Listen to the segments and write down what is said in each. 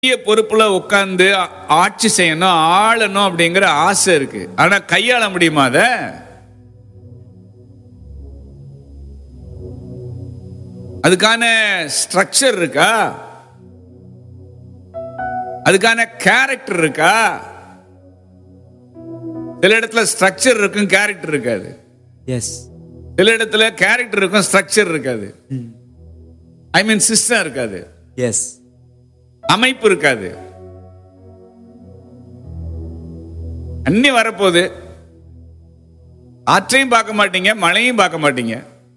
பெரிய பொறுப்புல உட்கார்ந்து ஆ- ஆட்சி செய்யணும் ஆளணும் அப்படிங்கிற ஆசை இருக்கு ஆனா கையாள முடியுமா அத அதுக்கான ஸ்ட்ரக்சர் இருக்கா அதுக்கான கேரக்டர் இருக்கா சில இடத்துல ஸ்ட்ரக்சர் இருக்கும் கேரக்டர் இருக்காது எஸ் சில இடத்துல கேரக்டர் இருக்கும் ஸ்ட்ரக்சர் இருக்காது ஐ மீன் சிஸ்டம் இருக்காது எஸ் அமைப்பு இருக்காது அன்னி வரப்போகுது ஆற்றையும் பார்க்க மாட்டீங்க மழையும் பார்க்க மாட்டீங்க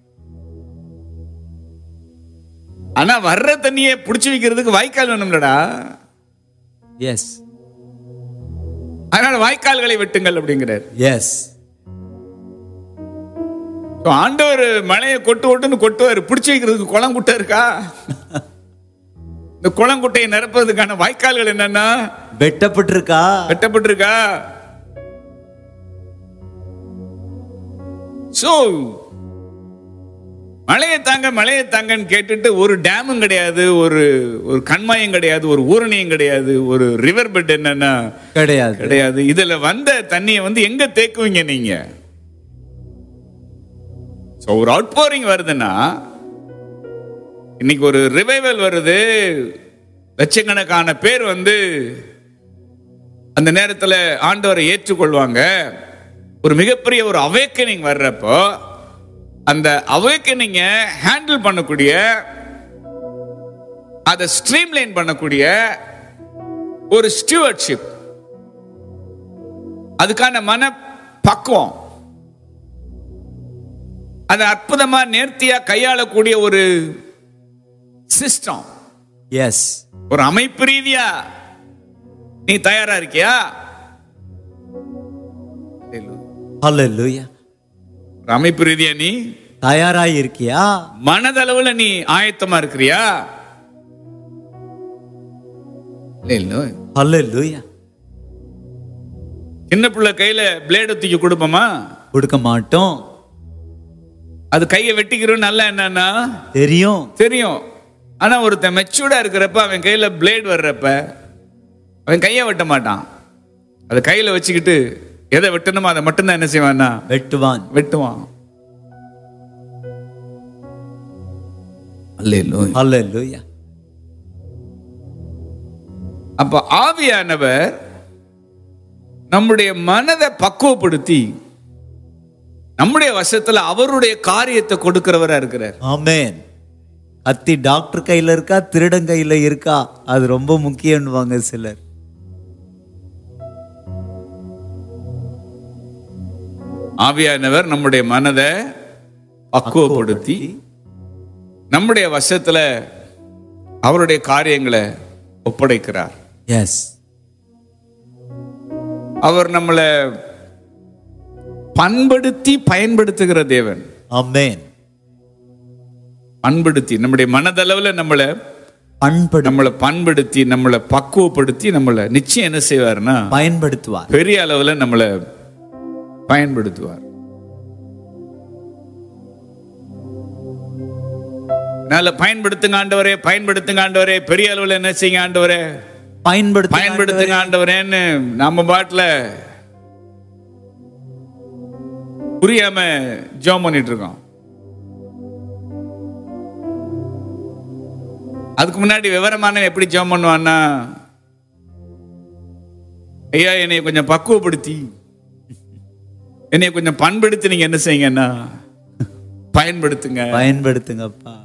ஆனா வர்ற தண்ணியை பிடிச்சி வைக்கிறதுக்கு வாய்க்கால் வேணும்லடா எஸ் அதனால வாய்க்கால்களை வெட்டுங்கள் அப்படிங்கிறார் எஸ் So, ஆண்டவர் மழையை கொட்டு கொட்டுன்னு கொட்டுவார் பிடிச்சி வைக்கிறதுக்கு குளங்குட்டை இருக்கா இந்த குளங்குட்டையை நிரப்புறதுக்கான வாய்க்கால்கள் என்னன்னா வெட்டப்பட்டிருக்கா வெட்டப்பட்டிருக்கா சோ மழையை தாங்க மழையை தாங்கன்னு கேட்டுட்டு ஒரு டேமும் கிடையாது ஒரு ஒரு கண்மாயம் கிடையாது ஒரு ஊரணியும் கிடையாது ஒரு ரிவர் பெட் என்னன்னா கிடையாது கிடையாது இதுல வந்த தண்ணியை வந்து எங்க தேக்குவீங்க நீங்க So, ஒரு அவுட் போரிங் வருதுன்னா இன்னைக்கு ஒரு ரிவைவல் வருது லட்சக்கணக்கான பேர் வந்து அந்த நேரத்தில் ஆண்டவரை ஏற்றுக்கொள்வாங்க ஒரு மிகப்பெரிய ஒரு அவேக்கனிங் வர்றப்போ அந்த அவேக்கனிங்க ஹேண்டில் பண்ணக்கூடிய அதை ஸ்ட்ரீம்லைன் பண்ணக்கூடிய ஒரு ஸ்டியூவர்ட்ஷிப் அதுக்கான மன பக்குவம் அதை அற்புதமா நேர்த்தியா கையாளக்கூடிய ஒரு சிஸ்டம் எஸ் ஒரு அமைப்பு ரீதியா நீ தயாரா இருக்கியா ஹalleluya ஒரு அமைப்பு ரீதியா நீ தயாராய் இருக்கியா மனதளவுல நீ ஆயத்தமா இருக்கிறியா இல்ல ஹalleluya சின்ன பிள்ளை கையில பிளேடு தூக்கி கொடுப்போமா கொடுக்க மாட்டோம் அது கையை வெட்டிக்கிறோம் நல்லா என்னன்னா தெரியும் தெரியும் ஆனா ஒருத்தன் மெச்சூர்டா இருக்கிறப்ப அவன் கையில பிளேட் வர்றப்ப அவன் கையை வெட்ட மாட்டான் அதை கையில வச்சுக்கிட்டு எதை வெட்டணுமோ அதை மட்டும்தான் என்ன செய்வான்னா வெட்டுவான் வெட்டுவான் அல்லேலூயா. ஹalleluya அப்ப ஆவியானவர் நம்முடைய மனதை பக்குவப்படுத்தி நம்முடைய வசத்துல அவருடைய காரியத்தை கொடுக்கிறவரா இருக்கிறார் ஆமென் கத்தி டாக்டர் கையில இருக்கா திருடன் கையில இருக்கா அது ரொம்ப முக்கியம்னுவாங்க சிலர் ஆவியானவர் நம்முடைய மனதை பக்குவப்படுத்தி நம்முடைய வசத்துல அவருடைய காரியங்களை ஒப்படைக்கிறார் எஸ் அவர் நம்மளை பண்படுத்தி பயன்படுத்துகிற தேவன் ஆமென் பண்படுத்தி நம்முடைய மனதளவுல நம்மளை பண்படு நம்மளை பண்படுத்தி நம்மளை பக்குவப்படுத்தி நம்மளை நிச்சயம் என்ன செய்வார்னா பயன்படுத்துவார் பெரிய அளவுல நம்மளை பயன்படுத்துவார் நல்ல பயன்படுத்துங்க ஆண்டவரே பயன்படுத்துங்க ஆண்டவரே பெரிய அளவுல என்ன செய்யுங்க ஆண்டவரே பயன்படுத்து பயன்படுத்துங்க ஆண்டவரேன்னு நம்ம பாட்டுல புரியாம ஜோம் பண்ணிட்டு இருக்கோம் அதுக்கு முன்னாடி விவரமானவன் எப்படி ஜோம் பண்ணுவான்னா ஐயா என்னை கொஞ்சம் பக்குவப்படுத்தி என்னை கொஞ்சம் பண்படுத்தி நீங்க என்ன செய்யுங்கன்னா பயன்படுத்துங்க பயன்படுத்துங்கப்பா